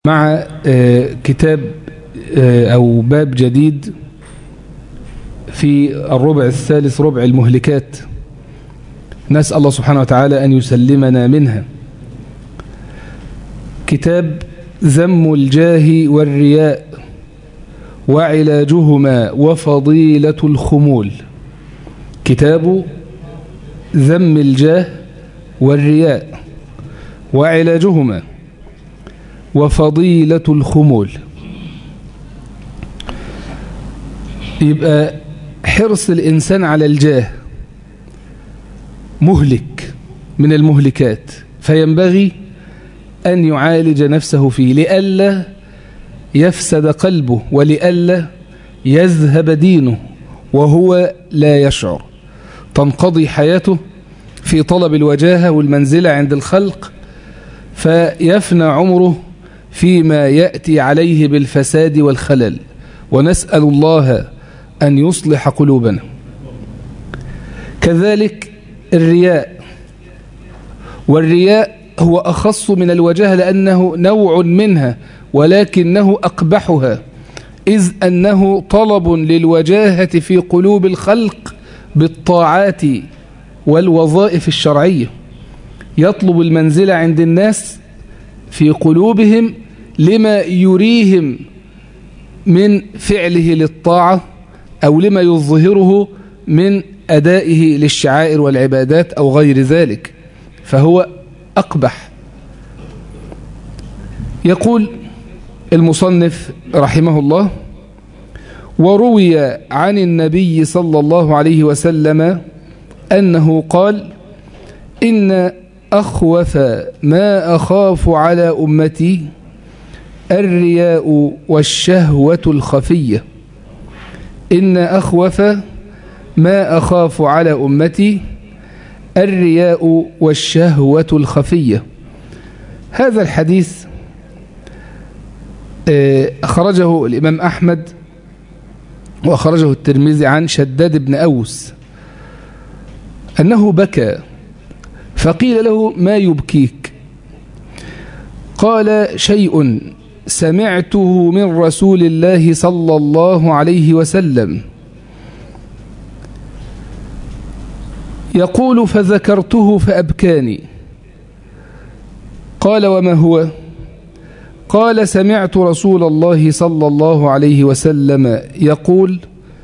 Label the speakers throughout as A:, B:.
A: مع كتاب أو باب جديد في الربع الثالث ربع المهلكات نسأل الله سبحانه وتعالى أن يسلمنا منها كتاب ذم الجاه والرياء وعلاجهما وفضيلة الخمول كتاب ذم الجاه والرياء وعلاجهما وفضيلة الخمول يبقى حرص الإنسان على الجاه مهلك من المهلكات فينبغي أن يعالج نفسه فيه لئلا يفسد قلبه ولئلا يذهب دينه وهو لا يشعر تنقضي حياته في طلب الوجاهة والمنزلة عند الخلق فيفنى عمره فيما يأتي عليه بالفساد والخلل ونسأل الله أن يصلح قلوبنا كذلك الرياء والرياء هو أخص من الوجاه لأنه نوع منها ولكنه أقبحها إذ أنه طلب للوجاهة في قلوب الخلق بالطاعات والوظائف الشرعية يطلب المنزلة عند الناس في قلوبهم لما يريهم من فعله للطاعة أو لما يظهره من أدائه للشعائر والعبادات أو غير ذلك فهو أقبح يقول المصنف رحمه الله وروي عن النبي صلى الله عليه وسلم أنه قال إن أخوف ما أخاف على أمتي الرياء والشهوة الخفية إن أخوف ما أخاف على أمتي الرياء والشهوة الخفية هذا الحديث أخرجه الإمام أحمد وأخرجه الترمذي عن شداد بن أوس أنه بكى فقيل له ما يبكيك قال شيء سمعته من رسول الله صلى الله عليه وسلم يقول فذكرته فأبكاني قال وما هو قال سمعت رسول الله صلى الله عليه وسلم يقول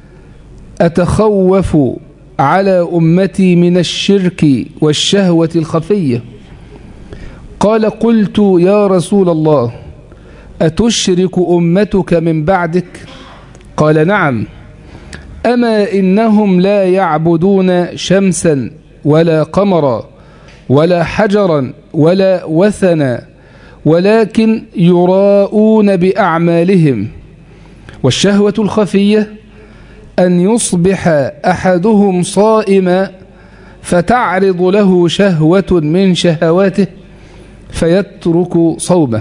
A: أتخوف على أمتي من الشرك والشهوة الخفية قال قلت يا رسول الله أتشرك أمتك من بعدك قال نعم أما إنهم لا يعبدون شمسا ولا قمرا ولا حجرا ولا وثنا ولكن يراءون بأعمالهم والشهوة الخفية أن يصبح أحدهم صائما فتعرض له شهوة من شهواته فيترك صومه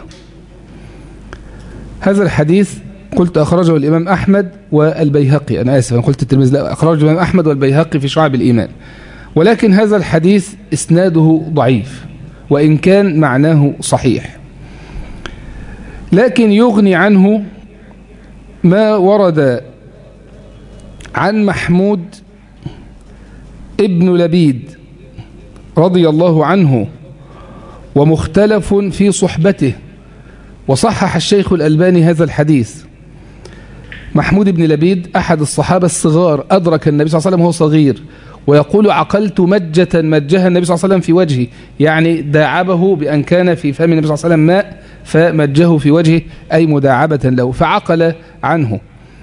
A: هذا الحديث قلت أخرجه الإمام أحمد والبيهقي أنا آسف أنا قلت الترمذي لا أخرجه الإمام أحمد والبيهقي في شعب الإيمان ولكن هذا الحديث إسناده ضعيف وإن كان معناه صحيح لكن يغني عنه ما ورد عن محمود ابن لبيد رضي الله عنه ومختلف في صحبته وصحح الشيخ الألباني هذا الحديث محمود بن لبيد أحد الصحابة الصغار أدرك النبي صلى الله عليه وسلم وهو صغير ويقول عقلت مجة مجها النبي صلى الله عليه وسلم في وجهه يعني داعبه بأن كان في فم النبي صلى الله عليه وسلم ماء فمجه في وجهه أي مداعبة له فعقل عنه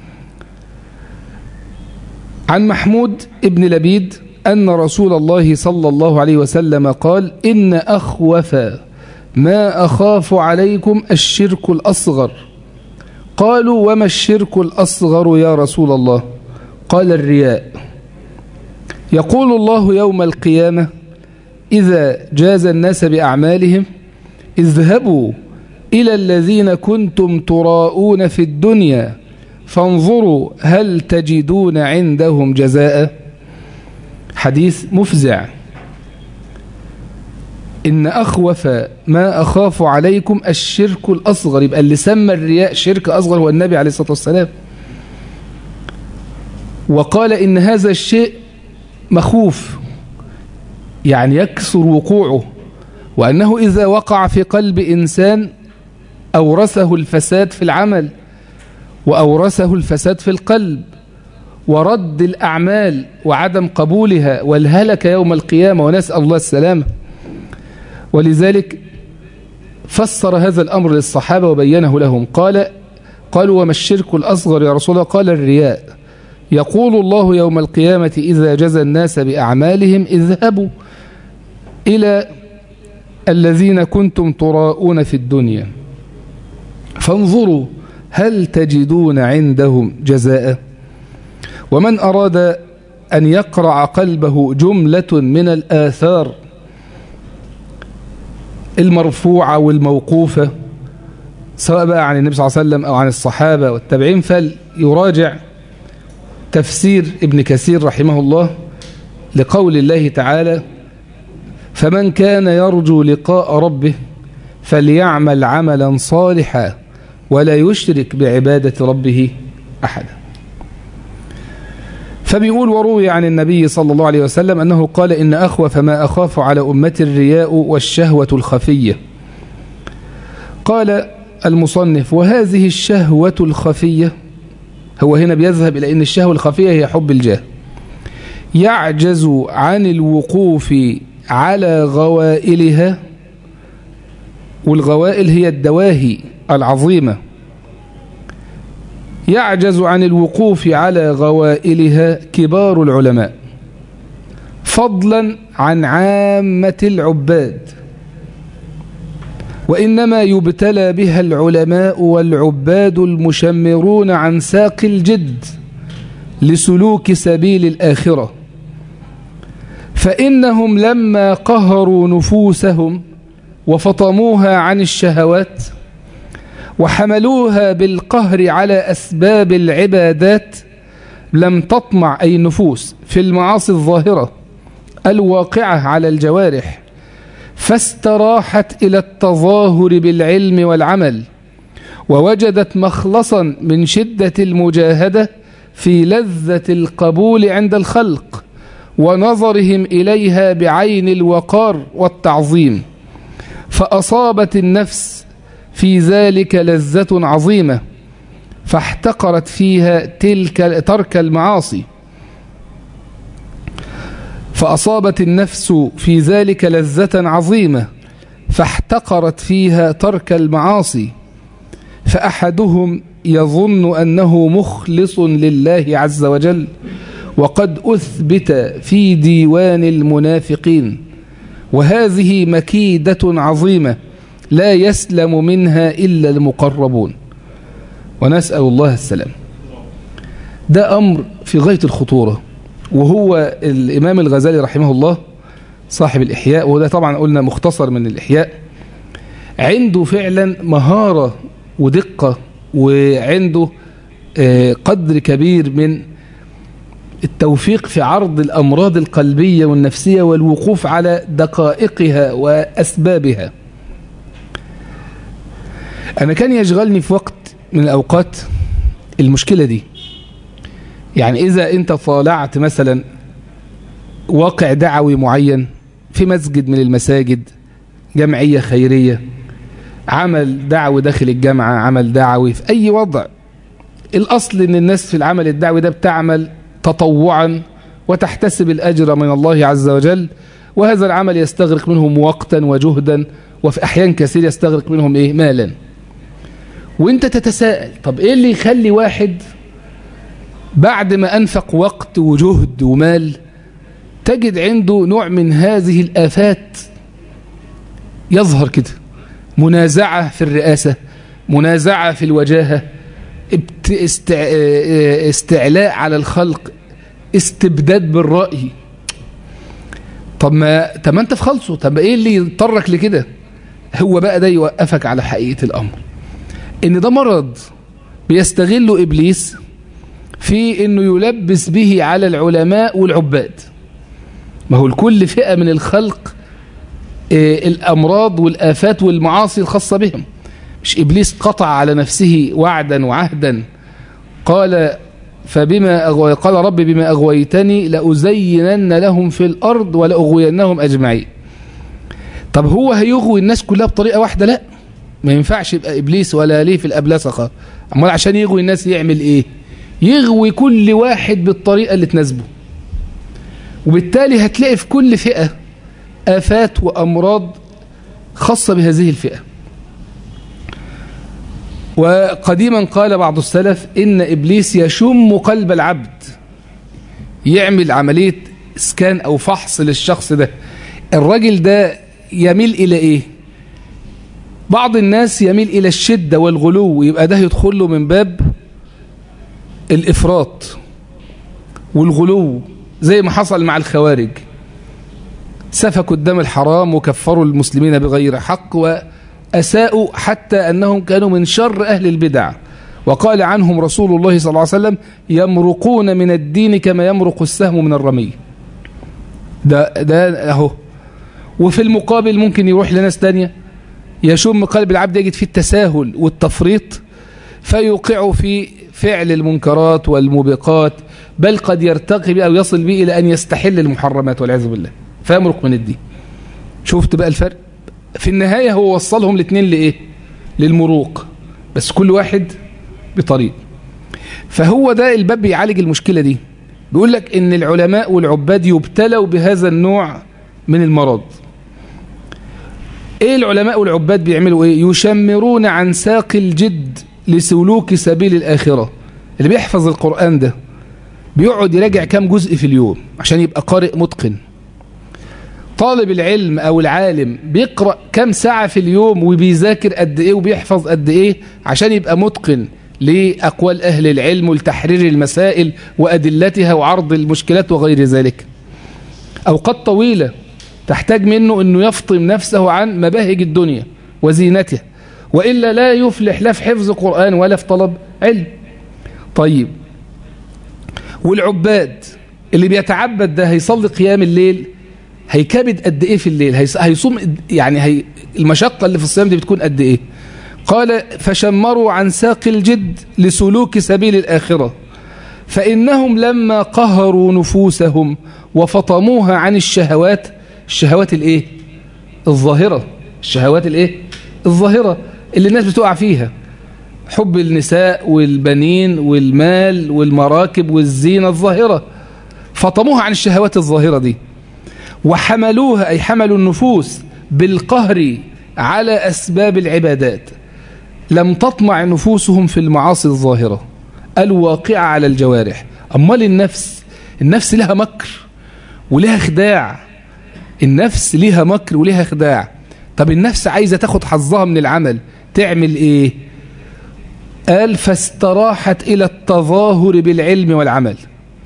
A: عن محمود ابن لبيد أن رسول الله صلى الله عليه وسلم قال إن أخوف ما أخاف عليكم الشرك الأصغر قالوا وما الشرك الأصغر يا رسول الله قال الرياء يقول الله يوم القيامة إذا جاز الناس بأعمالهم اذهبوا إلى الذين كنتم تراءون في الدنيا فانظروا هل تجدون عندهم جزاء حديث مفزع إن أخوف ما أخاف عليكم الشرك الأصغر يبقى اللي سمى الرياء شرك أصغر هو النبي عليه الصلاة والسلام وقال إن هذا الشيء مخوف يعني يكثر وقوعه وأنه إذا وقع في قلب إنسان أورثه الفساد في العمل وأورثه الفساد في القلب ورد الأعمال وعدم قبولها والهلك يوم القيامة ونسأل الله السلامة ولذلك فسر هذا الأمر للصحابة وبينه لهم قال قالوا وما الشرك الأصغر يا رسول الله قال الرياء يقول الله يوم القيامة إذا جزى الناس بأعمالهم اذهبوا إلى الذين كنتم تراءون في الدنيا فانظروا هل تجدون عندهم جزاء ومن أراد أن يقرع قلبه جملة من الآثار المرفوعة والموقوفة سواء بقى عن النبي صلى الله عليه وسلم أو عن الصحابة والتابعين فليراجع تفسير ابن كثير رحمه الله لقول الله تعالى فمن كان يرجو لقاء ربه فليعمل عملا صالحا ولا يشرك بعبادة ربه أحدا فبيقول وروي عن النبي صلى الله عليه وسلم أنه قال إن أخوف ما أخاف على أمة الرياء والشهوة الخفية قال المصنف وهذه الشهوة الخفية هو هنا بيذهب إلى أن الشهوة الخفية هي حب الجاه يعجز عن الوقوف على غوائلها والغوائل هي الدواهي العظيمة يعجز عن الوقوف على غوائلها كبار العلماء فضلا عن عامة العباد وإنما يبتلى بها العلماء والعباد المشمرون عن ساق الجد لسلوك سبيل الآخرة فإنهم لما قهروا نفوسهم وفطموها عن الشهوات وحملوها بالقهر على أسباب العبادات لم تطمع أي نفوس في المعاصي الظاهرة الواقعة على الجوارح فاستراحت إلى التظاهر بالعلم والعمل ووجدت مخلصا من شدة المجاهدة في لذة القبول عند الخلق ونظرهم إليها بعين الوقار والتعظيم فأصابت النفس في ذلك لذة عظيمة فاحتقرت فيها تلك ترك المعاصي فأصابت النفس في ذلك لذة عظيمة فاحتقرت فيها ترك المعاصي فأحدهم يظن أنه مخلص لله عز وجل وقد أثبت في ديوان المنافقين وهذه مكيدة عظيمة لا يسلم منها إلا المقربون ونسأل الله السلام ده أمر في غاية الخطورة وهو الإمام الغزالي رحمه الله صاحب الإحياء وده طبعا قلنا مختصر من الإحياء عنده فعلا مهارة ودقة وعنده قدر كبير من التوفيق في عرض الأمراض القلبية والنفسية والوقوف على دقائقها وأسبابها أنا كان يشغلني في وقت من الأوقات المشكلة دي يعني إذا أنت طالعت مثلا واقع دعوي معين في مسجد من المساجد جمعية خيرية عمل دعوي داخل الجامعة عمل دعوي في أي وضع الأصل أن الناس في العمل الدعوي ده بتعمل تطوعا وتحتسب الأجر من الله عز وجل وهذا العمل يستغرق منهم وقتا وجهدا وفي أحيان كثير يستغرق منهم إيه مالا وانت تتساءل طب ايه اللي يخلي واحد بعد ما أنفق وقت وجهد ومال تجد عنده نوع من هذه الآفات يظهر كده منازعة في الرئاسة منازعة في الوجاهة استعلاء على الخلق استبداد بالرأي طب ما طب ما انت في خلصه طب ايه اللي يضطرك لكده هو بقى ده يوقفك على حقيقة الأمر ان ده مرض بيستغله إبليس في انه يلبس به على العلماء والعباد ما هو لكل فئة من الخلق الأمراض والآفات والمعاصي الخاصة بهم مش إبليس قطع على نفسه وعدا وعهدا قال فبما أغوي قال رب بما أغويتني لأزينن لهم في الأرض ولأغوينهم أجمعين طب هو هيغوي الناس كلها بطريقة واحدة لا ما ينفعش يبقى إبليس ولا ليه في الأبلسخة أمال عشان يغوي الناس يعمل إيه يغوي كل واحد بالطريقة اللي تناسبه وبالتالي هتلاقي في كل فئة آفات وأمراض خاصة بهذه الفئة وقديما قال بعض السلف إن إبليس يشم قلب العبد يعمل عملية اسكان أو فحص للشخص ده الراجل ده يميل إلى إيه بعض الناس يميل إلى الشدة والغلو يبقى ده يدخل له من باب الإفراط والغلو زي ما حصل مع الخوارج سفكوا الدم الحرام وكفروا المسلمين بغير حق وأساءوا حتى أنهم كانوا من شر أهل البدع وقال عنهم رسول الله صلى الله عليه وسلم يمرقون من الدين كما يمرق السهم من الرمي ده, ده أهو وفي المقابل ممكن يروح لناس تانية يشم قلب العبد يجد فيه التساهل والتفريط فيوقع في فعل المنكرات والموبقات بل قد يرتقي به أو يصل به إلى أن يستحل المحرمات والعياذ بالله فيمرق من الدين شفت بقى الفرق في النهاية هو وصلهم الاثنين لإيه للمروق بس كل واحد بطريق فهو ده الباب بيعالج المشكلة دي بيقول لك ان العلماء والعباد يبتلوا بهذا النوع من المرض ايه العلماء والعباد بيعملوا ايه يشمرون عن ساق الجد لسلوك سبيل الآخرة اللي بيحفظ القرآن ده بيقعد يراجع كام جزء في اليوم عشان يبقى قارئ متقن طالب العلم أو العالم بيقرأ كام ساعة في اليوم وبيذاكر قد إيه وبيحفظ قد إيه عشان يبقى متقن لأقوال أهل العلم ولتحرير المسائل وأدلتها وعرض المشكلات وغير ذلك أوقات طويلة تحتاج منه أنه يفطم نفسه عن مباهج الدنيا وزينتها وإلا لا يفلح لا في حفظ قرآن ولا في طلب علم طيب والعباد اللي بيتعبد ده هيصلي قيام الليل هيكبد قد ايه في الليل هيصوم يعني هي المشقة اللي في الصيام دي بتكون قد ايه قال فشمروا عن ساق الجد لسلوك سبيل الآخرة فإنهم لما قهروا نفوسهم وفطموها عن الشهوات الشهوات الايه الظاهرة الشهوات الايه الظاهرة اللي الناس بتقع فيها حب النساء والبنين والمال والمراكب والزينة الظاهرة فطموها عن الشهوات الظاهرة دي وحملوها أي حملوا النفوس بالقهر على أسباب العبادات لم تطمع نفوسهم في المعاصي الظاهرة الواقعة على الجوارح أمال النفس النفس لها مكر ولها خداع النفس لها مكر ولها خداع طب النفس عايزة تاخد حظها من العمل تعمل ايه قال فاستراحت إلى التظاهر بالعلم والعمل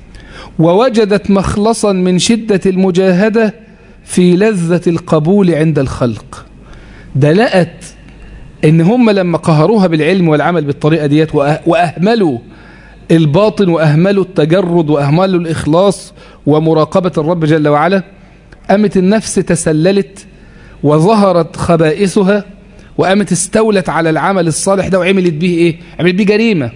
A: ووجدت مخلصا من شدة المجاهدة في لذة القبول عند الخلق ده لقت ان هم لما قهروها بالعلم والعمل بالطريقة ديت وأهملوا الباطن وأهملوا التجرد وأهملوا الإخلاص ومراقبة الرب جل وعلا قامت النفس تسللت وظهرت خبائثها وقامت استولت على العمل الصالح ده وعملت به ايه عملت به جريمة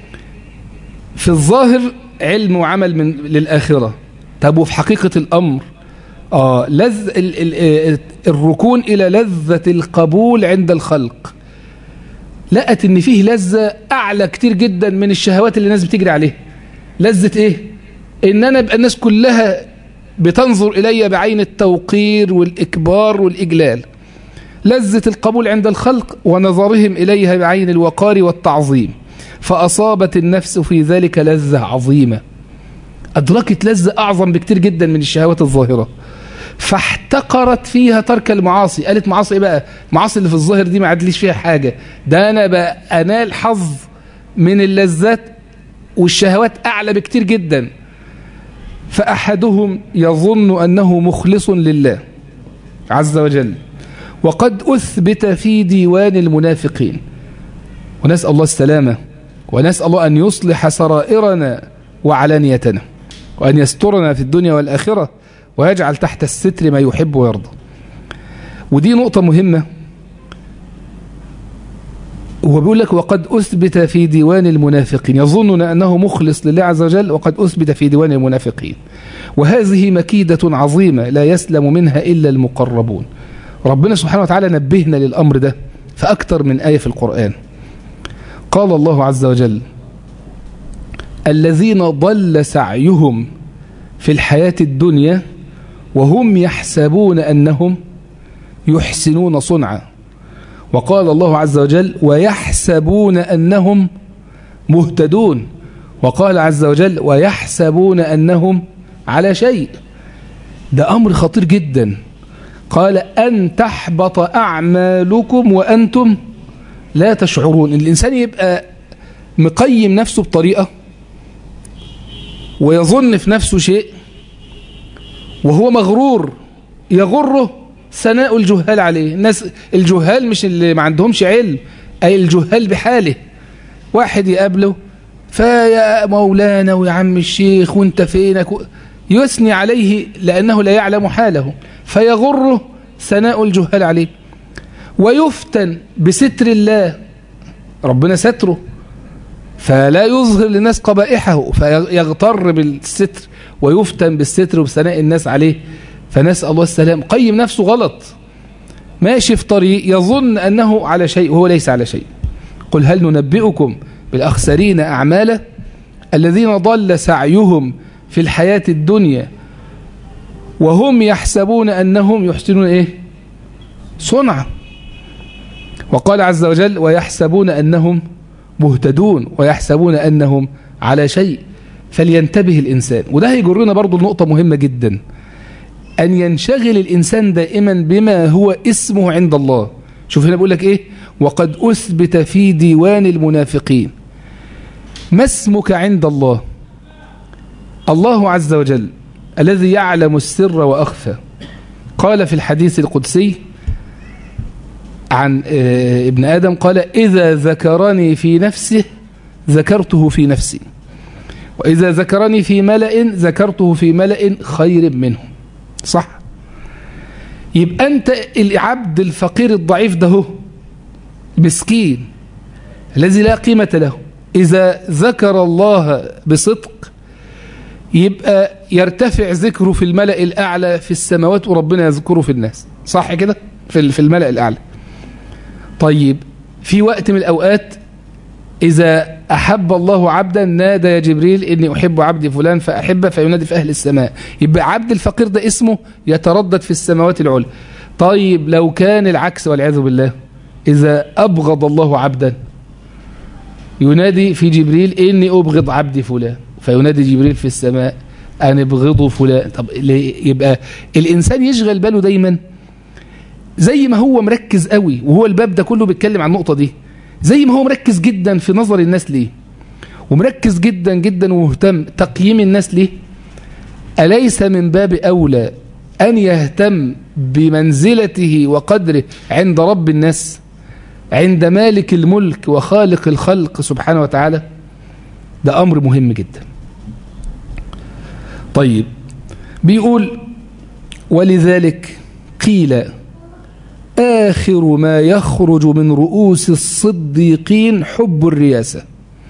A: في الظاهر علم وعمل من للآخرة طب وفي حقيقة الأمر آه لذ ال ال الركون إلى لذة القبول عند الخلق لقت ان فيه لذة أعلى كتير جدا من الشهوات اللي الناس بتجري عليها لذة ايه ان انا ابقى الناس كلها بتنظر إلي بعين التوقير والإكبار والإجلال لذة القبول عند الخلق ونظرهم إليها بعين الوقار والتعظيم فأصابت النفس في ذلك لذة عظيمة أدركت لذة أعظم بكتير جدا من الشهوات الظاهرة فاحتقرت فيها ترك المعاصي قالت معاصي إيه بقى معاصي اللي في الظاهر دي ما عدليش فيها حاجة ده أنا بقى أنال حظ من اللذات والشهوات أعلى بكتير جدا فأحدهم يظن أنه مخلص لله عز وجل وقد أثبت في ديوان المنافقين ونسأل الله السلامة ونسأل الله أن يصلح سرائرنا وعلانيتنا وأن يسترنا في الدنيا والآخرة ويجعل تحت الستر ما يحب ويرضى ودي نقطة مهمة هو بيقول لك وقد أثبت في ديوان المنافقين يظنون أنه مخلص لله عز وجل وقد أثبت في ديوان المنافقين وهذه مكيدة عظيمة لا يسلم منها إلا المقربون ربنا سبحانه وتعالى نبهنا للأمر ده فأكثر من آية في القرآن قال الله عز وجل الذين ضل سعيهم في الحياة الدنيا وهم يحسبون أنهم يحسنون صنعا وقال الله عز وجل ويحسبون أنهم مهتدون وقال عز وجل ويحسبون أنهم على شيء ده أمر خطير جدا قال أن تحبط أعمالكم وأنتم لا تشعرون الإنسان يبقى مقيم نفسه بطريقة ويظن في نفسه شيء وهو مغرور يغره ثناء الجهال عليه الناس الجهال مش اللي ما عندهمش علم أي الجهال بحاله واحد يقابله فيا مولانا ويا عم الشيخ وانت فينك يثني عليه لأنه لا يعلم حاله فيغره ثناء الجهال عليه ويفتن بستر الله ربنا ستره فلا يظهر للناس قبائحه فيغتر بالستر ويفتن بالستر وبثناء الناس عليه فنسأل الله السلام قيم نفسه غلط ماشي في طريق يظن أنه على شيء وهو ليس على شيء قل هل ننبئكم بالأخسرين أعمالا الذين ضل سعيهم في الحياة الدنيا وهم يحسبون أنهم يحسنون إيه صنعا وقال عز وجل ويحسبون أنهم مهتدون ويحسبون أنهم على شيء فلينتبه الإنسان وده هيجرنا برضو النقطة مهمة جدا أن ينشغل الإنسان دائما بما هو اسمه عند الله شوف هنا بقول لك إيه وقد أثبت في ديوان المنافقين ما اسمك عند الله الله عز وجل الذي يعلم السر وأخفى قال في الحديث القدسي عن ابن آدم قال إذا ذكرني في نفسه ذكرته في نفسي وإذا ذكرني في ملأ ذكرته في ملأ خير منهم صح يبقى أنت العبد الفقير الضعيف ده هو مسكين الذي لا قيمة له إذا ذكر الله بصدق يبقى يرتفع ذكره في الملأ الأعلى في السماوات وربنا يذكره في الناس صح كده في الملأ الأعلى طيب في وقت من الأوقات إذا أحب الله عبدا نادى يا جبريل إني أحب عبدي فلان فأحبه فينادي في أهل السماء يبقى عبد الفقير ده اسمه يتردد في السماوات العلى طيب لو كان العكس والعياذ بالله إذا أبغض الله عبدا ينادي في جبريل إني أبغض عبدي فلان فينادي جبريل في السماء أن ابغضوا فلان طب يبقى الإنسان يشغل باله دايما زي ما هو مركز قوي وهو الباب ده كله بيتكلم عن النقطة دي زي ما هو مركز جدا في نظر الناس ليه ومركز جدا جدا ومهتم تقييم الناس ليه أليس من باب أولى أن يهتم بمنزلته وقدره عند رب الناس عند مالك الملك وخالق الخلق سبحانه وتعالى ده أمر مهم جدا طيب بيقول ولذلك قيل آخر ما يخرج من رؤوس الصديقين حب الرياسة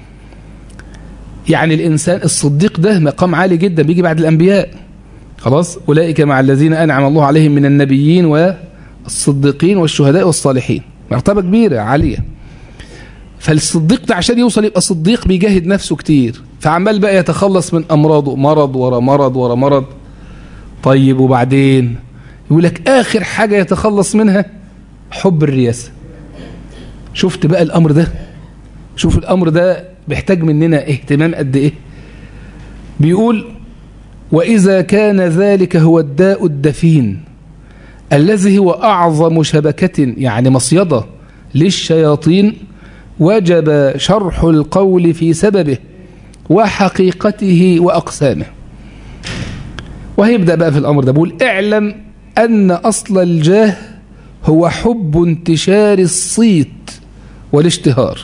A: يعني الإنسان الصديق ده مقام عالي جدا بيجي بعد الأنبياء خلاص أولئك مع الذين أنعم الله عليهم من النبيين والصديقين والشهداء والصالحين مرتبة كبيرة عالية فالصديق ده عشان يوصل يبقى صديق بيجاهد نفسه كتير فعمال بقى يتخلص من أمراضه مرض ورا مرض ورا مرض طيب وبعدين يقول لك آخر حاجة يتخلص منها حب الرياسة شفت بقى الأمر ده شوف الأمر ده بيحتاج مننا اهتمام قد إيه بيقول وإذا كان ذلك هو الداء الدفين الذي هو أعظم شبكة يعني مصيدة للشياطين وجب شرح القول في سببه وحقيقته وأقسامه وهيبدأ بقى في الأمر ده بيقول اعلم أن أصل الجاه هو حب انتشار الصيت والاشتهار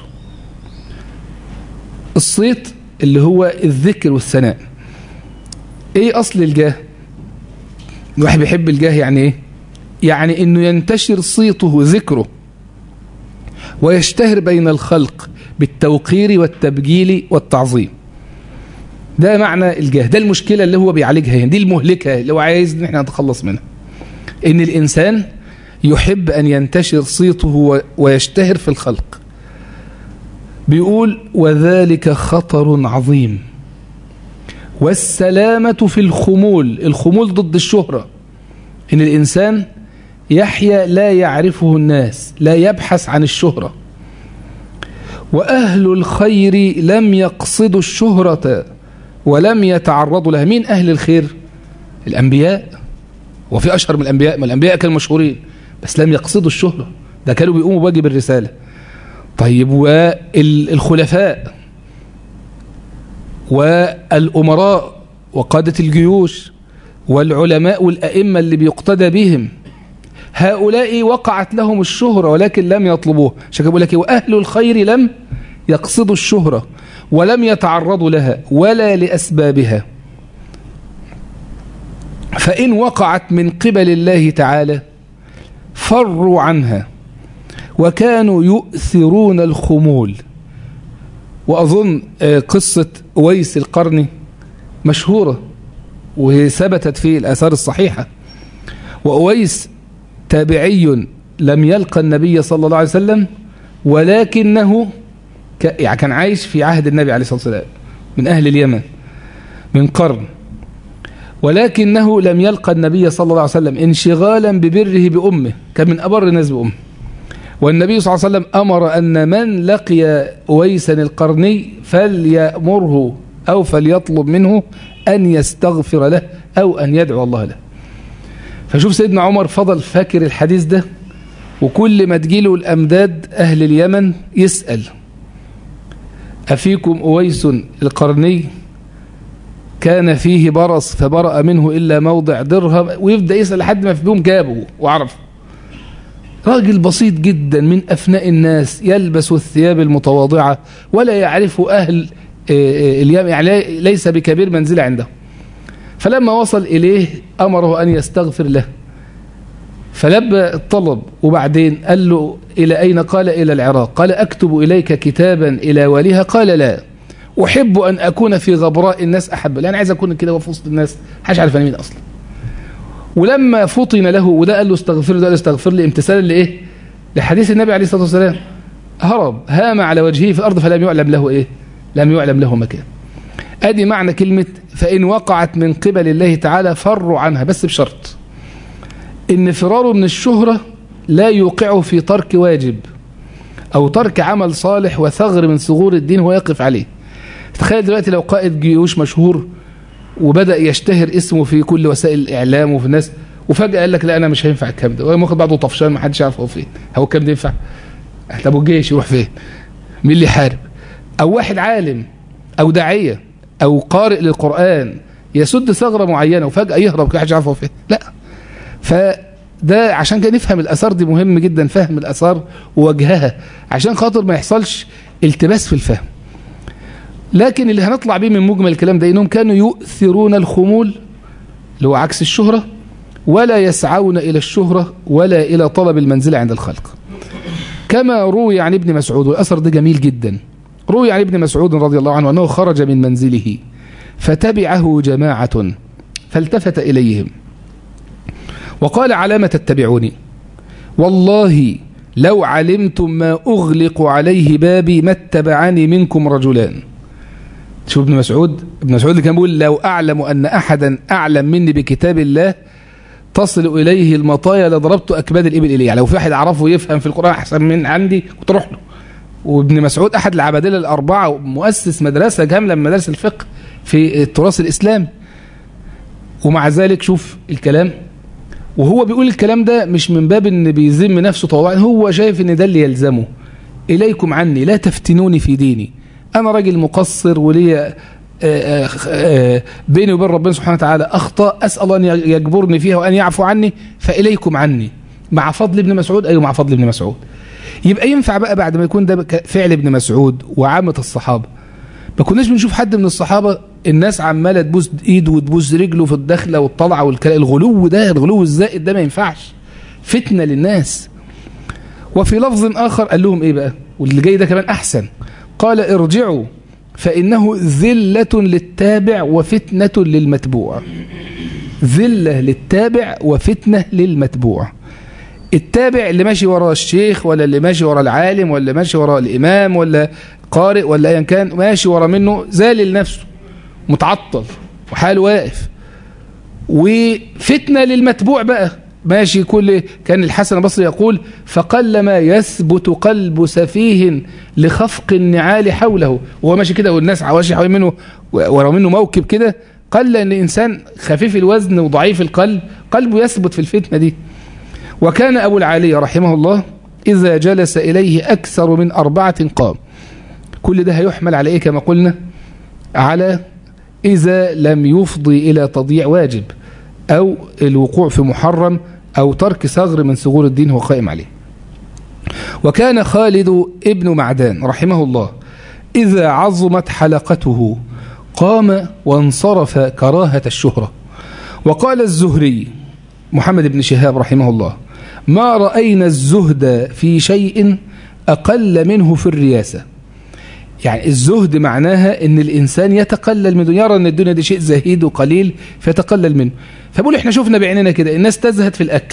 A: الصيت اللي هو الذكر والثناء ايه أصل الجاه الواحد بيحب الجاه يعني ايه يعني انه ينتشر صيته ذكره ويشتهر بين الخلق بالتوقير والتبجيل والتعظيم ده معنى الجاه ده المشكلة اللي هو بيعالجها هنا دي المهلكة اللي هو عايز ان احنا نتخلص منها ان الانسان يحب ان ينتشر صيته ويشتهر في الخلق بيقول وذلك خطر عظيم والسلامة في الخمول الخمول ضد الشهرة إن الإنسان يحيا لا يعرفه الناس لا يبحث عن الشهرة وأهل الخير لم يقصدوا الشهرة ولم يتعرضوا لها مين أهل الخير الأنبياء وفي أشهر من الأنبياء ما الأنبياء كانوا مشهورين بس لم يقصدوا الشهرة ده كانوا بيقوموا بواجب الرسالة طيب والخلفاء والأمراء وقادة الجيوش والعلماء والأئمة اللي بيقتدى بهم هؤلاء وقعت لهم الشهرة ولكن لم يطلبوه عشان بيقول لك وأهل الخير لم يقصدوا الشهرة ولم يتعرضوا لها ولا لأسبابها فإن وقعت من قبل الله تعالى فروا عنها وكانوا يؤثرون الخمول وأظن قصة ويس القرني مشهورة وثبتت في الآثار الصحيحة وأويس تابعي لم يلقى النبي صلى الله عليه وسلم ولكنه يعني كان عايش في عهد النبي عليه الصلاة والسلام من أهل اليمن من قرن ولكنه لم يلقى النبي صلى الله عليه وسلم انشغالا ببره بأمه كان من أبر الناس بأمه والنبي صلى الله عليه وسلم أمر أن من لقي ويسا القرني فليأمره أو فليطلب منه أن يستغفر له أو أن يدعو الله له فشوف سيدنا عمر فضل فاكر الحديث ده وكل ما تجيله الأمداد أهل اليمن يسأل أفيكم أويس القرني كان فيه برص فبرأ منه إلا موضع درهم ويبدأ يسأل لحد ما فيهم جابه وعرف راجل بسيط جدا من أفناء الناس يلبس الثياب المتواضعة ولا يعرف أهل اليمن يعني ليس بكبير منزل عنده فلما وصل إليه أمره أن يستغفر له فلبى الطلب وبعدين قال له إلى أين قال إلى العراق قال أكتب إليك كتابا إلى واليها قال لا أحب أن أكون في غبراء الناس أحب لأن عايز أكون كده وفي وسط الناس حاجة عارف أنا مين أصلا ولما فطن له وده قال له استغفر له ده قال استغفر لي امتثالا لإيه لحديث النبي عليه الصلاة والسلام هرب هام على وجهه في الأرض فلم يعلم له إيه لم يعلم له مكان أدي معنى كلمة فإن وقعت من قبل الله تعالى فروا عنها بس بشرط إن فراره من الشهرة لا يوقعه في ترك واجب أو ترك عمل صالح وثغر من ثغور الدين هو يقف عليه تخيل دلوقتي لو قائد جيوش مشهور وبدأ يشتهر اسمه في كل وسائل الإعلام وفي الناس وفجأة قال لك لا أنا مش هينفع الكلام ده واخد بعضه طفشان ما حدش يعرف هو فين هو الكلام ده ينفع طب والجيش يروح فين مين اللي يحارب أو واحد عالم أو داعية أو قارئ للقرآن يسد ثغرة معينة وفجأة يهرب كده حدش يعرف هو فين لا فده عشان كده نفهم الأثار دي مهم جدا فهم الأثار ووجهها عشان خاطر ما يحصلش التباس في الفهم لكن اللي هنطلع بيه من مجمل الكلام ده انهم كانوا يؤثرون الخمول اللي هو عكس الشهرة ولا يسعون إلى الشهرة ولا إلى طلب المنزلة عند الخلق كما روي عن ابن مسعود والأثر ده جميل جدا روي عن ابن مسعود رضي الله عنه أنه خرج من منزله فتبعه جماعة فالتفت إليهم وقال علامة تتبعوني والله لو علمتم ما أغلق عليه بابي ما اتبعني منكم رجلان شوف ابن مسعود ابن مسعود اللي كان بيقول لو أعلم أن أحدا أعلم مني بكتاب الله تصل إليه المطايا لضربت أكباد الإبل إليه يعني لو في واحد أعرفه يفهم في القرآن أحسن من عندي كنت أروح له وابن مسعود أحد العبادلة الأربعة مؤسس مدرسة كاملة من مدارس الفقه في التراث الإسلامي ومع ذلك شوف الكلام وهو بيقول الكلام ده مش من باب ان بيذم نفسه طوعا هو شايف ان ده اللي يلزمه إليكم عني لا تفتنوني في ديني أنا راجل مقصر ولي بيني وبين ربنا سبحانه وتعالى أخطأ أسأل أن يجبرني فيها وأن يعفو عني فإليكم عني مع فضل ابن مسعود أيوة مع فضل ابن مسعود يبقى ينفع بقى بعد ما يكون ده فعل ابن مسعود وعامة الصحابة ما كناش بنشوف حد من الصحابة الناس عمالة تبوس ايده وتبوس رجله في الدخلة والطلعة والكلام الغلو ده الغلو الزائد ده ما ينفعش فتنة للناس وفي لفظ آخر قال لهم إيه بقى واللي جاي ده كمان أحسن قال ارجعوا فإنه ذلة للتابع وفتنة للمتبوع ذلة للتابع وفتنة للمتبوع التابع اللي ماشي ورا الشيخ ولا اللي ماشي ورا العالم ولا ماشي ورا الإمام ولا قارئ ولا أيا كان ماشي ورا منه زالل نفسه متعطل وحاله واقف وفتنة للمتبوع بقى ماشي كل كان الحسن البصري يقول فقلما يثبت قلب سفيه لخفق النعال حوله وهو ماشي كده والناس عواشي حوالين منه ورا منه موكب كده قل ان الانسان خفيف الوزن وضعيف القلب قلبه يثبت في الفتنه دي وكان ابو العاليه رحمه الله اذا جلس اليه اكثر من اربعه قام كل ده هيحمل على ايه كما قلنا على اذا لم يفضي الى تضييع واجب أو الوقوع في محرم أو ترك ثغر من ثغور الدين هو قائم عليه وكان خالد ابن معدان رحمه الله إذا عظمت حلقته قام وانصرف كراهة الشهرة وقال الزهري محمد بن شهاب رحمه الله ما رأينا الزهد في شيء أقل منه في الرياسة يعني الزهد معناها ان الانسان يتقلل من يرى ان الدنيا دي شيء زهيد وقليل فيتقلل منه فبقول احنا شفنا بعيننا كده الناس تزهد في الاكل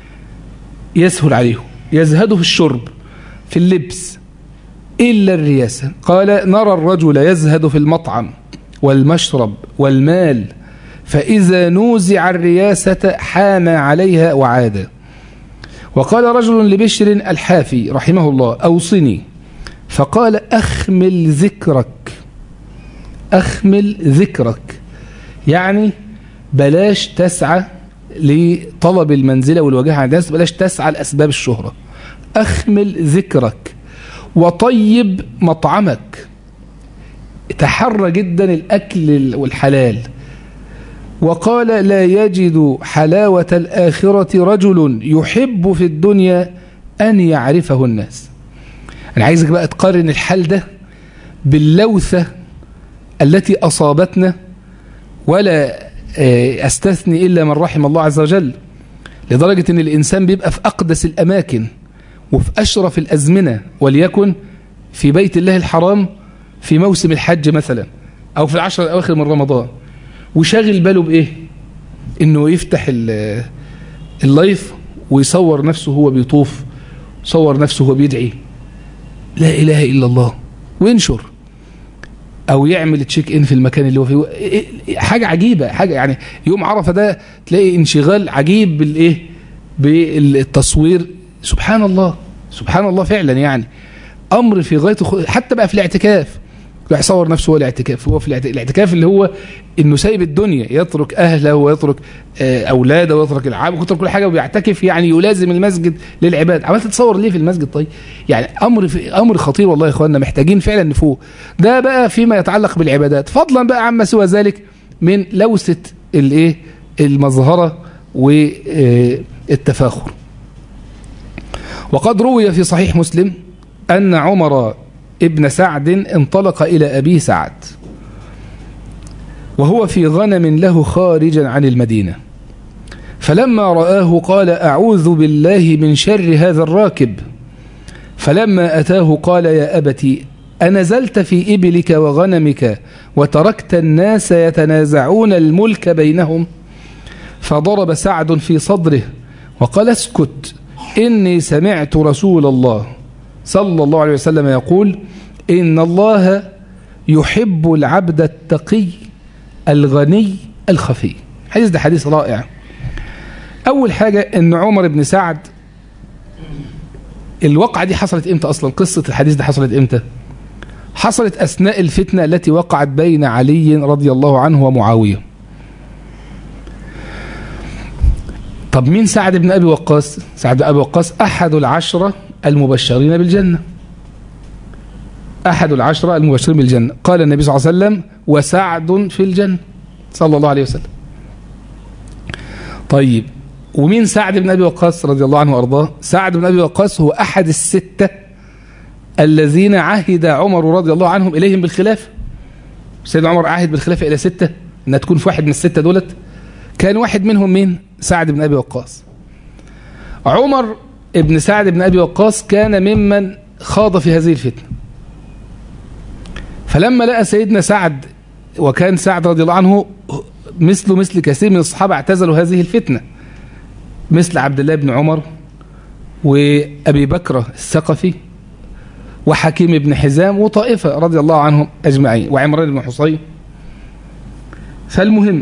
A: يسهل عليهم يزهدوا في الشرب في اللبس الا الرياسه قال نرى الرجل يزهد في المطعم والمشرب والمال فاذا نوزع الرياسه حام عليها وعاد وقال رجل لبشر الحافي رحمه الله اوصني فقال أخمل ذكرك أخمل ذكرك يعني بلاش تسعى لطلب المنزلة والوجاهة عند الناس بلاش تسعى لأسباب الشهرة أخمل ذكرك وطيب مطعمك تحرى جدا الأكل والحلال وقال لا يجد حلاوة الآخرة رجل يحب في الدنيا أن يعرفه الناس أنا عايزك بقى تقارن الحال ده باللوثة التي أصابتنا ولا أستثني إلا من رحم الله عز وجل لدرجة أن الإنسان بيبقى في أقدس الأماكن وفي أشرف الأزمنة وليكن في بيت الله الحرام في موسم الحج مثلا أو في العشر الأواخر من رمضان وشاغل باله بإيه إنه يفتح اللايف ويصور نفسه هو بيطوف صور نفسه هو بيدعي لا إله إلا الله وينشر أو يعمل تشيك إن في المكان اللي هو فيه حاجة عجيبة حاجة يعني يوم عرفة ده تلاقي انشغال عجيب بالإيه بالتصوير سبحان الله سبحان الله فعلا يعني أمر في غاية حتى بقى في الاعتكاف يصور نفسه هو الاعتكاف هو في الاعتكاف اللي هو انه سايب الدنيا يترك اهله ويترك اولاده ويترك العاب ويترك كل حاجه ويعتكف يعني يلازم المسجد للعباد عملت تصور ليه في المسجد طيب يعني امر في امر خطير والله يا اخواننا محتاجين فعلا نفوق ده بقى فيما يتعلق بالعبادات فضلا بقى عما سوى ذلك من لوثه الايه المظهره والتفاخر وقد روي في صحيح مسلم ان عمر ابن سعد انطلق إلى أبي سعد وهو في غنم له خارجا عن المدينة فلما رآه قال أعوذ بالله من شر هذا الراكب فلما أتاه قال يا أبتي أنزلت في إبلك وغنمك وتركت الناس يتنازعون الملك بينهم فضرب سعد في صدره وقال اسكت إني سمعت رسول الله صلى الله عليه وسلم يقول إن الله يحب العبد التقي الغني الخفي حديث ده حديث رائع أول حاجة أن عمر بن سعد الوقعة دي حصلت إمتى أصلا قصة الحديث ده حصلت إمتى حصلت أثناء الفتنة التي وقعت بين علي رضي الله عنه ومعاوية طب مين سعد بن أبي وقاص سعد بن أبي وقاص أحد العشرة المبشرين بالجنة أحد العشرة المبشرين بالجنة قال النبي صلى الله عليه وسلم وسعد في الجنة صلى الله عليه وسلم طيب ومين سعد بن أبي وقاص رضي الله عنه وأرضاه سعد بن أبي وقاص هو أحد الستة الذين عهد عمر رضي الله عنهم إليهم بالخلافة سيدنا عمر عهد بالخلافة إلى ستة أنها تكون في واحد من الستة دولت كان واحد منهم مين سعد بن أبي وقاص عمر ابن سعد بن أبي وقاص كان ممن خاض في هذه الفتنة فلما لقى سيدنا سعد وكان سعد رضي الله عنه مثله مثل كثير من الصحابة اعتزلوا هذه الفتنة مثل عبد الله بن عمر وأبي بكر الثقفي وحكيم بن حزام وطائفة رضي الله عنهم أجمعين وعمران بن حصين فالمهم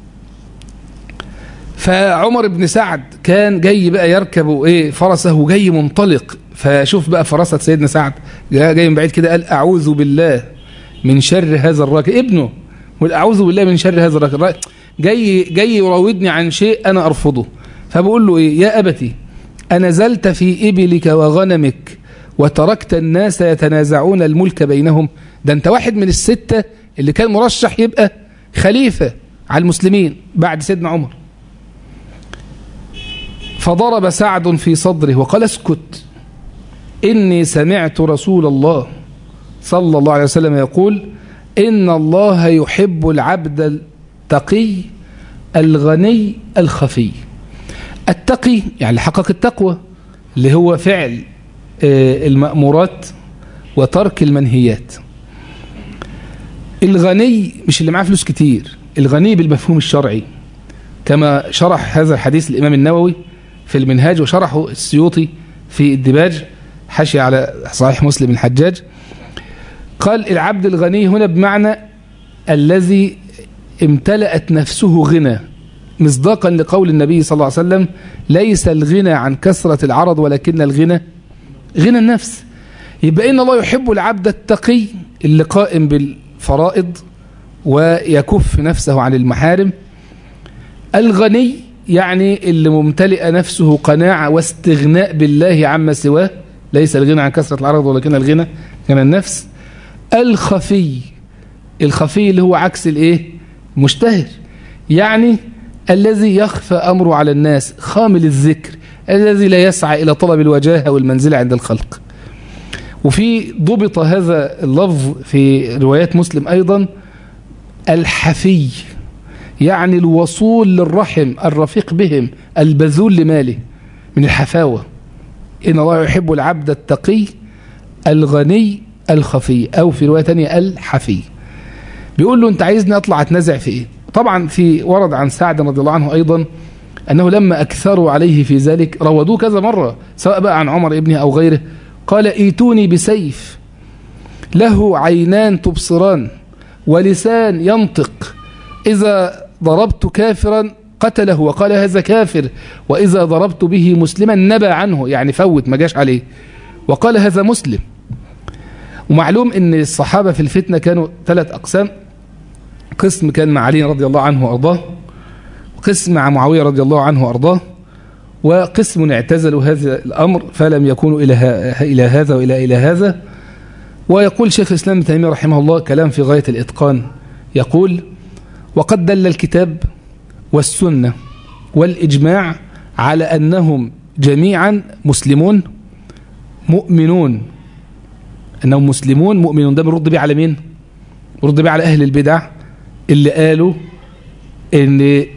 A: فعمر بن سعد كان جاي بقى يركب ايه فرسه وجاي منطلق فشوف بقى فرسة سيدنا سعد جاي من بعيد كده قال أعوذ بالله من شر هذا الراكب ابنه والأعوذ بالله من شر هذا الراكب جاي جاي يراودني عن شيء أنا أرفضه فبقول له إيه يا أبتي أنزلت في إبلك وغنمك وتركت الناس يتنازعون الملك بينهم ده أنت واحد من الستة اللي كان مرشح يبقى خليفة على المسلمين بعد سيدنا عمر فضرب سعد في صدره وقال اسكت إني سمعت رسول الله صلى الله عليه وسلم يقول إن الله يحب العبد التقي الغني الخفي التقي يعني حقق التقوى اللي هو فعل المأمورات وترك المنهيات الغني مش اللي معاه فلوس كتير الغني بالمفهوم الشرعي كما شرح هذا الحديث الإمام النووي في المنهاج وشرحه السيوطي في الدباج حاشية على صحيح مسلم الحجاج قال العبد الغني هنا بمعنى الذي امتلأت نفسه غنى مصداقا لقول النبي صلى الله عليه وسلم ليس الغنى عن كثرة العرض ولكن الغنى غنى النفس يبقى إن الله يحب العبد التقي اللي قائم بالفرائض ويكف نفسه عن المحارم الغني يعني اللي ممتلئ نفسه قناعة واستغناء بالله عما سواه ليس الغنى عن كثرة العرض ولكن الغنى غنى النفس الخفي الخفي اللي هو عكس الايه مشتهر يعني الذي يخفى أمره على الناس خامل الذكر الذي لا يسعى إلى طلب الوجاهة والمنزلة عند الخلق وفي ضبط هذا اللفظ في روايات مسلم أيضا الحفي يعني الوصول للرحم الرفيق بهم البذول لماله من الحفاوة إن الله يحب العبد التقي الغني الخفي أو في رواية تانية الحفي بيقول له أنت عايزني أطلع أتنازع في إيه طبعا في ورد عن سعد رضي الله عنه أيضا أنه لما أكثروا عليه في ذلك روضوه كذا مرة سواء بقى عن عمر ابنه أو غيره قال ايتوني بسيف له عينان تبصران ولسان ينطق إذا ضربت كافرا قتله وقال هذا كافر وإذا ضربت به مسلما نبى عنه يعني فوت ما جاش عليه وقال هذا مسلم ومعلوم ان الصحابة في الفتنة كانوا ثلاث أقسام قسم كان مع علي رضي الله عنه وأرضاه قسم مع معاوية رضي الله عنه وأرضاه وقسم اعتزلوا هذا الأمر فلم يكونوا إلى, إلى هذا وإلى إلى هذا ويقول شيخ الإسلام ابن تيمية رحمه الله كلام في غاية الإتقان يقول وقد دل الكتاب والسنة والإجماع على أنهم جميعا مسلمون مؤمنون أنهم مسلمون مؤمنون ده بنرد بيه على مين بنرد بيه على أهل البدع اللي قالوا ان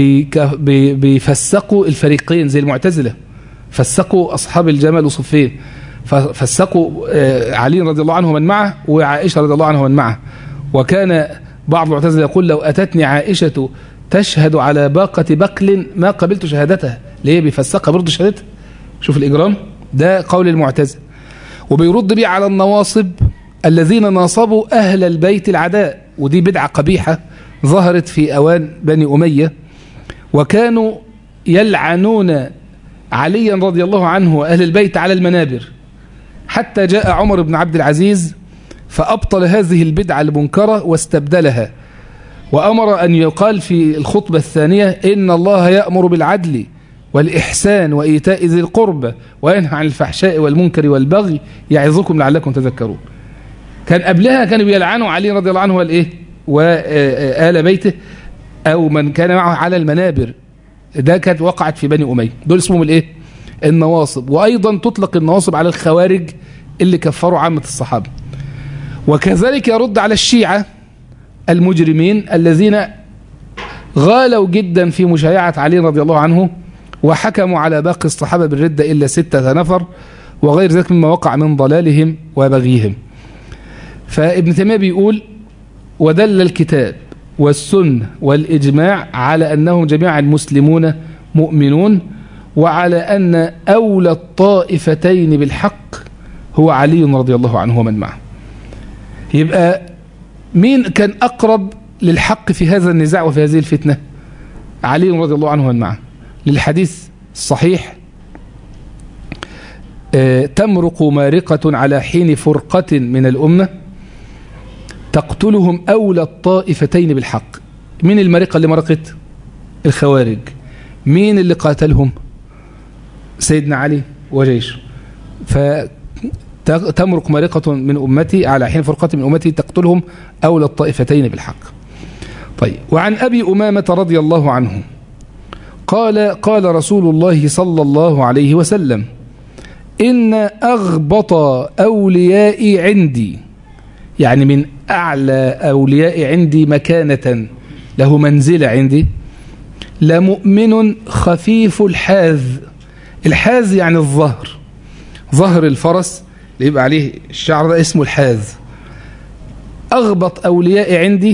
A: بيفسقوا الفريقين زي المعتزلة فسقوا أصحاب الجمل وصفين فسقوا علي رضي الله عنه من معه وعائشة رضي الله عنه من معه وكان بعض المعتزلة يقول لو أتتني عائشة تشهد على باقة بقل ما قبلت شهادتها ليه بيفسقها برضه شهادتها شوف الإجرام ده قول المعتزلة وبيرد بيه على النواصب الذين ناصبوا أهل البيت العداء ودي بدعة قبيحة ظهرت في أوان بني أمية وكانوا يلعنون عليا رضي الله عنه وأهل البيت على المنابر حتى جاء عمر بن عبد العزيز فأبطل هذه البدعة المنكرة واستبدلها وأمر أن يقال في الخطبة الثانية إن الله يأمر بالعدل والإحسان وإيتاء ذي القربى وينهى عن الفحشاء والمنكر والبغي يعظكم لعلكم تذكرون كان قبلها كانوا بيلعنوا علي رضي الله عنه والإيه وآل بيته أو من كان معه على المنابر ده كانت وقعت في بني أمية دول اسمهم الإيه النواصب وأيضا تطلق النواصب على الخوارج اللي كفروا عامة الصحابة وكذلك يرد على الشيعة المجرمين الذين غالوا جدا في مشايعة علي رضي الله عنه وحكموا على باقي الصحابة بالردة إلا ستة نفر وغير ذلك مما وقع من ضلالهم وبغيهم فابن تيمية بيقول ودل الكتاب والسنة والإجماع على أنهم جميعا مسلمون مؤمنون وعلى أن أولى الطائفتين بالحق هو علي رضي الله عنه ومن معه يبقى مين كان أقرب للحق في هذا النزاع وفي هذه الفتنة علي رضي الله عنه ومن معه للحديث الصحيح تمرق مارقة على حين فرقة من الأمة تقتلهم أولى الطائفتين بالحق مين المارقة اللي مرقت الخوارج مين اللي قاتلهم سيدنا علي وجيشه فتمرق مارقة من أمتي على حين فرقة من أمتي تقتلهم أولى الطائفتين بالحق طيب وعن أبي أمامة رضي الله عنه قال قال رسول الله صلى الله عليه وسلم إن أغبط أوليائي عندي يعني من أعلى أوليائي عندي مكانة له منزلة عندي لمؤمن خفيف الحاذ الحاذ يعني الظهر ظهر الفرس اللي يبقى عليه الشعر ده اسمه الحاذ أغبط أوليائي عندي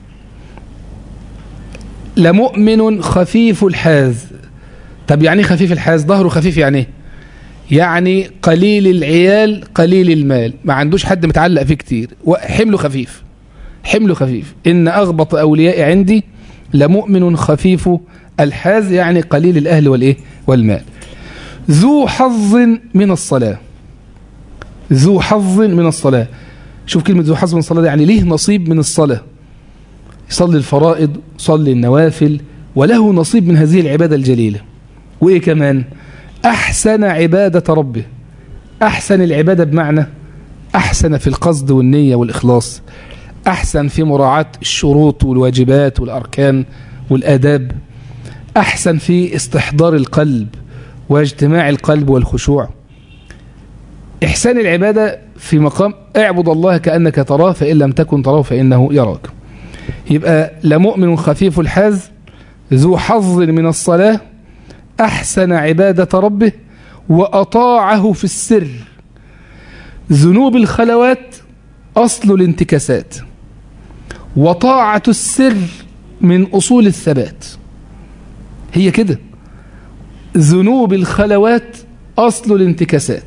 A: لمؤمن خفيف الحاذ طب يعني خفيف الحاذ ظهره خفيف يعني ايه يعني قليل العيال قليل المال ما عندوش حد متعلق فيه كتير حمله خفيف حمله خفيف إن أغبط أوليائي عندي لمؤمن خفيف الحاز يعني قليل الأهل والإيه والمال ذو حظ من الصلاة ذو حظ من الصلاة شوف كلمة ذو حظ من الصلاة يعني ليه نصيب من الصلاة يصلي الفرائض يصلي النوافل وله نصيب من هذه العبادة الجليلة وإيه كمان أحسن عبادة ربه أحسن العبادة بمعنى أحسن في القصد والنية والإخلاص أحسن في مراعاة الشروط والواجبات والأركان والآداب أحسن في استحضار القلب واجتماع القلب والخشوع إحسان العبادة في مقام اعبد الله كأنك تراه فإن لم تكن تراه فإنه يراك يبقى لمؤمن خفيف الحاز ذو حظ من الصلاة أحسن عبادة ربه وأطاعه في السر ذنوب الخلوات أصل الانتكاسات وطاعة السر من أصول الثبات هي كده ذنوب الخلوات أصل الانتكاسات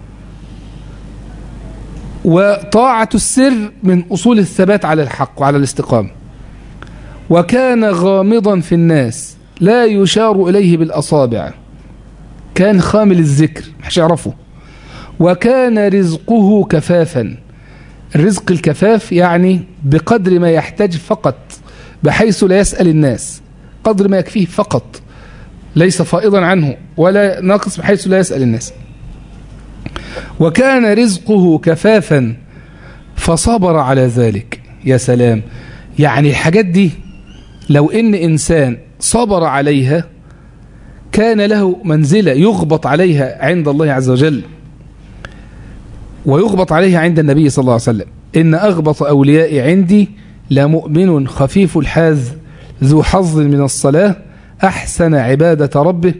A: وطاعة السر من أصول الثبات على الحق وعلى الاستقامة وكان غامضا في الناس لا يشار إليه بالأصابع كان خامل الذكر مش يعرفه وكان رزقه كفافا الرزق الكفاف يعني بقدر ما يحتاج فقط بحيث لا يسأل الناس قدر ما يكفيه فقط ليس فائضا عنه ولا ناقص بحيث لا يسأل الناس وكان رزقه كفافا فصبر على ذلك يا سلام يعني الحاجات دي لو ان انسان صبر عليها كان له منزلة يغبط عليها عند الله عز وجل ويغبط عليها عند النبي صلى الله عليه وسلم إن أغبط أوليائي عندي لمؤمن خفيف الحاز ذو حظ من الصلاة أحسن عبادة ربه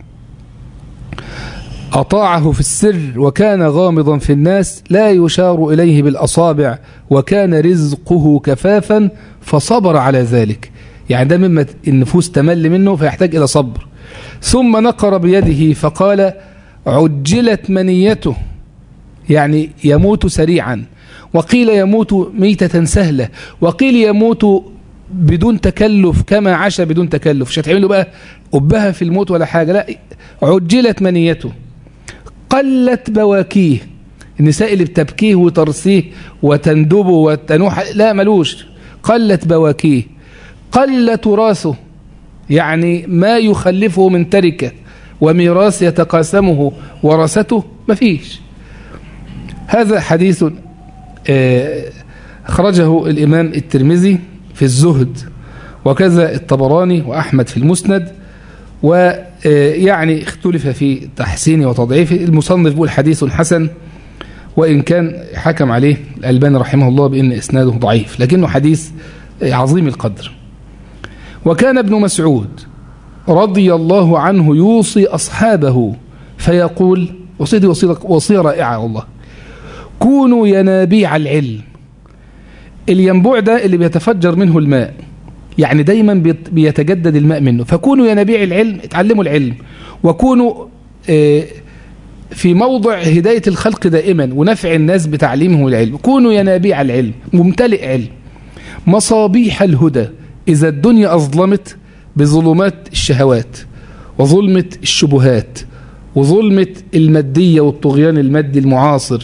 A: أطاعه في السر وكان غامضا في الناس لا يشار إليه بالأصابع وكان رزقه كفافا فصبر على ذلك يعني ده مما النفوس تمل منه فيحتاج إلى صبر ثم نقر بيده فقال عجلت منيته يعني يموت سريعا وقيل يموت ميتة سهلة وقيل يموت بدون تكلف كما عاش بدون تكلف مش هتعمل له بقى أبها في الموت ولا حاجة لا عجلت منيته قلت بواكيه النساء اللي بتبكيه وترسيه وتندبه وتنوح لا ملوش قلت بواكيه قل تراثه يعني ما يخلفه من تركة وميراث يتقاسمه ورثته مفيش هذا حديث أخرجه الإمام الترمذي في الزهد وكذا الطبراني وأحمد في المسند ويعني اختلف في تحسينه وتضعيفه المصنف بيقول حديث حسن وإن كان حكم عليه الألباني رحمه الله بأن إسناده ضعيف لكنه حديث عظيم القدر وكان ابن مسعود رضي الله عنه يوصي أصحابه فيقول وصية وصية رائعة والله كونوا ينابيع العلم الينبوع ده اللي بيتفجر منه الماء يعني دايما بيتجدد الماء منه فكونوا ينابيع العلم اتعلموا العلم وكونوا في موضع هداية الخلق دائما ونفع الناس بتعليمهم العلم كونوا ينابيع العلم ممتلئ علم مصابيح الهدى إذا الدنيا أظلمت بظلمات الشهوات وظلمة الشبهات وظلمة المادية والطغيان المادي المعاصر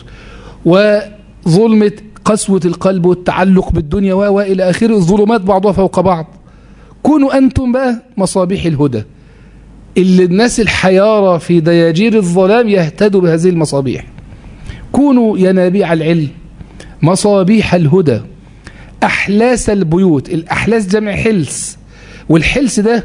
A: وظلمة قسوة القلب والتعلق بالدنيا وإلى آخره الظلمات بعضها فوق بعض كونوا أنتم بقى مصابيح الهدى اللي الناس الحيارى في دياجير الظلام يهتدوا بهذه المصابيح كونوا ينابيع العلم مصابيح الهدى أحلاس البيوت الأحلاس جمع حلس والحلس ده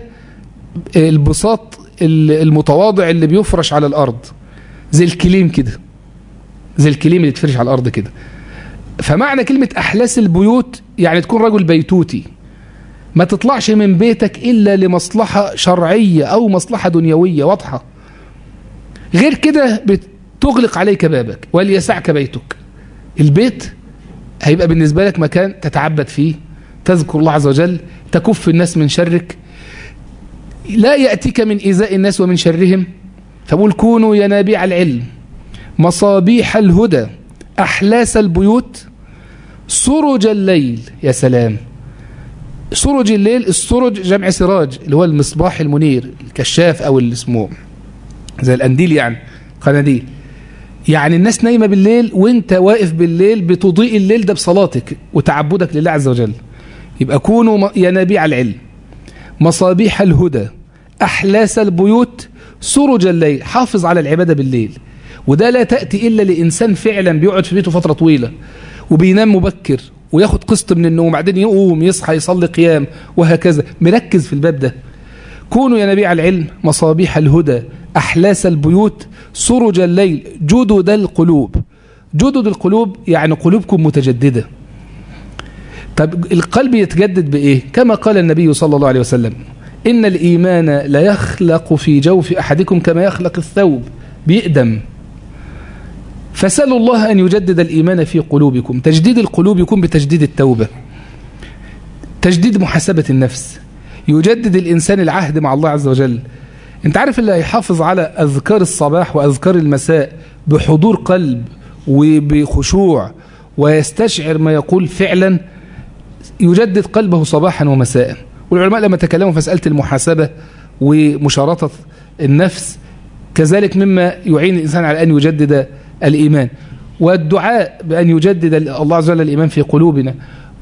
A: البساط المتواضع اللي بيفرش على الأرض زي الكليم كده زي الكليم اللي تفرش على الأرض كده فمعنى كلمة أحلاس البيوت يعني تكون رجل بيتوتي ما تطلعش من بيتك إلا لمصلحة شرعية أو مصلحة دنيوية واضحة غير كده بتغلق عليك بابك وليسعك بيتك البيت هيبقى بالنسبة لك مكان تتعبد فيه تذكر الله عز وجل تكف الناس من شرك لا يأتيك من إيذاء الناس ومن شرهم فقول كونوا ينابيع العلم مصابيح الهدى أحلاس البيوت سرج الليل يا سلام سرج الليل السرج جمع سراج اللي هو المصباح المنير الكشاف أو اللي اسمه زي الأنديل يعني قناديل يعني الناس نايمة بالليل وانت واقف بالليل بتضيء الليل ده بصلاتك وتعبدك لله عز وجل يبقى كونوا ينابيع العلم مصابيح الهدى أحلاس البيوت سرج الليل حافظ على العبادة بالليل وده لا تأتي إلا لإنسان فعلا بيقعد في بيته فترة طويلة وبينام مبكر وياخد قسط من النوم وبعدين يقوم يصحى يصلي قيام وهكذا مركز في الباب ده كونوا يا نبيع العلم مصابيح الهدى أحلاس البيوت سرج الليل جدد القلوب جدد القلوب يعني قلوبكم متجددة طب القلب يتجدد بإيه كما قال النبي صلى الله عليه وسلم إن الإيمان لا يخلق في جوف أحدكم كما يخلق الثوب بيقدم فسألوا الله أن يجدد الإيمان في قلوبكم تجديد القلوب يكون بتجديد التوبة تجديد محاسبة النفس يجدد الإنسان العهد مع الله عز وجل انت عارف اللي هيحافظ على أذكار الصباح وأذكار المساء بحضور قلب وبخشوع ويستشعر ما يقول فعلا يجدد قلبه صباحا ومساء والعلماء لما تكلموا في مسألة المحاسبة ومشارطة النفس كذلك مما يعين الإنسان على أن يجدد الإيمان والدعاء بأن يجدد الله عز وجل الإيمان في قلوبنا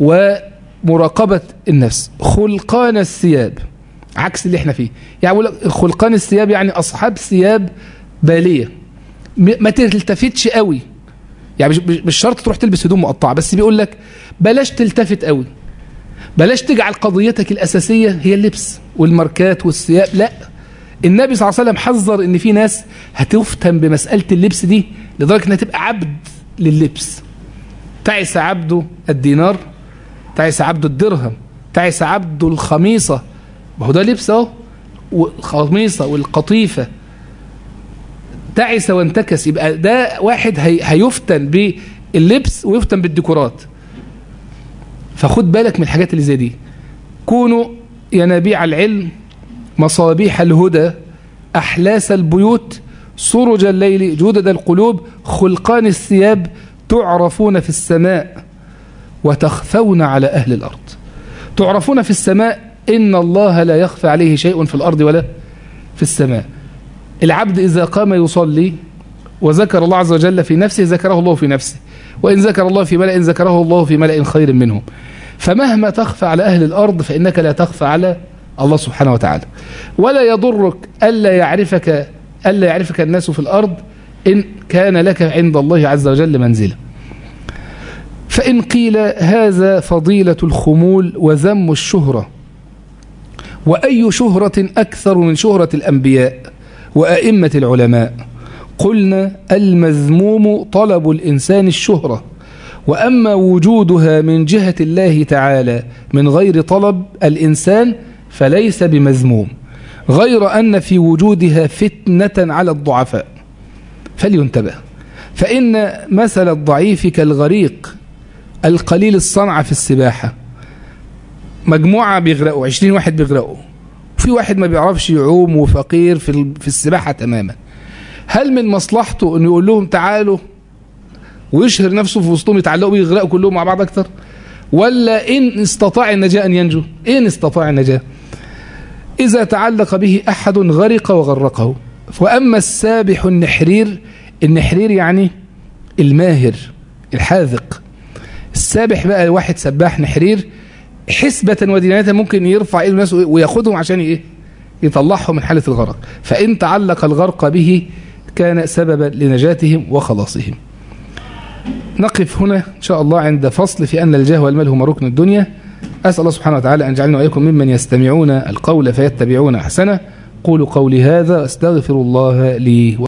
A: ومراقبة النفس خلقان الثياب عكس اللي احنا فيه يعني خلقان الثياب يعني أصحاب ثياب بالية ما تلتفتش قوي يعني مش شرط تروح تلبس هدوم مقطعة بس بيقول لك بلاش تلتفت قوي بلاش تجعل قضيتك الأساسية هي اللبس والماركات والثياب لا النبي صلى الله عليه وسلم حذر ان في ناس هتفتن بمسألة اللبس دي لدرجة انها تبقى عبد لللبس تعس عبده الدينار تعس عبده الدرهم تعس عبده الخميصة ما هو ده لبس اهو والخميصة والقطيفة تعس وانتكس يبقى ده واحد هي هيفتن باللبس ويفتن بالديكورات فخد بالك من الحاجات اللي زي دي كونوا ينابيع العلم مصابيح الهدى أحلاس البيوت سرج الليل جدد القلوب خلقان الثياب تعرفون في السماء وتخفون على أهل الأرض تعرفون في السماء إن الله لا يخفى عليه شيء في الأرض ولا في السماء العبد إذا قام يصلي وذكر الله عز وجل في نفسه ذكره الله في نفسه وإن ذكر الله في ملأ ذكره الله في ملأ خير منهم فمهما تخفى على أهل الأرض فإنك لا تخفى على الله سبحانه وتعالى ولا يضرك ألا يعرفك ألا يعرفك الناس في الأرض إن كان لك عند الله عز وجل منزلة فإن قيل هذا فضيلة الخمول وذم الشهرة وأي شهرة أكثر من شهرة الأنبياء وأئمة العلماء قلنا المذموم طلب الإنسان الشهرة وأما وجودها من جهة الله تعالى من غير طلب الإنسان فليس بمذموم غير أن في وجودها فتنة على الضعفاء فلينتبه فإن مثل الضعيف كالغريق القليل الصنعة في السباحة مجموعة بيغرقوا عشرين واحد بيغرقوا وفي واحد ما بيعرفش يعوم وفقير في في السباحة تماما هل من مصلحته انه يقول لهم تعالوا ويشهر نفسه في وسطهم يتعلقوا بيغرقوا كلهم مع بعض اكتر ولا ان استطاع النجاة ان ينجو ان استطاع النجاة اذا تعلق به احد غرق وغرقه واما السابح النحرير النحرير يعني الماهر الحاذق السابح بقى واحد سباح نحرير حسبة وديانة ممكن يرفع ايده الناس وياخدهم عشان ايه يطلعهم من حالة الغرق فإن تعلق الغرق به كان سببا لنجاتهم وخلاصهم نقف هنا إن شاء الله عند فصل في أن الجاه والمال هما ركن الدنيا أسأل الله سبحانه وتعالى أن يجعلنا وإياكم ممن يستمعون القول فيتبعون أحسنه قولوا قولي هذا أستغفر الله لي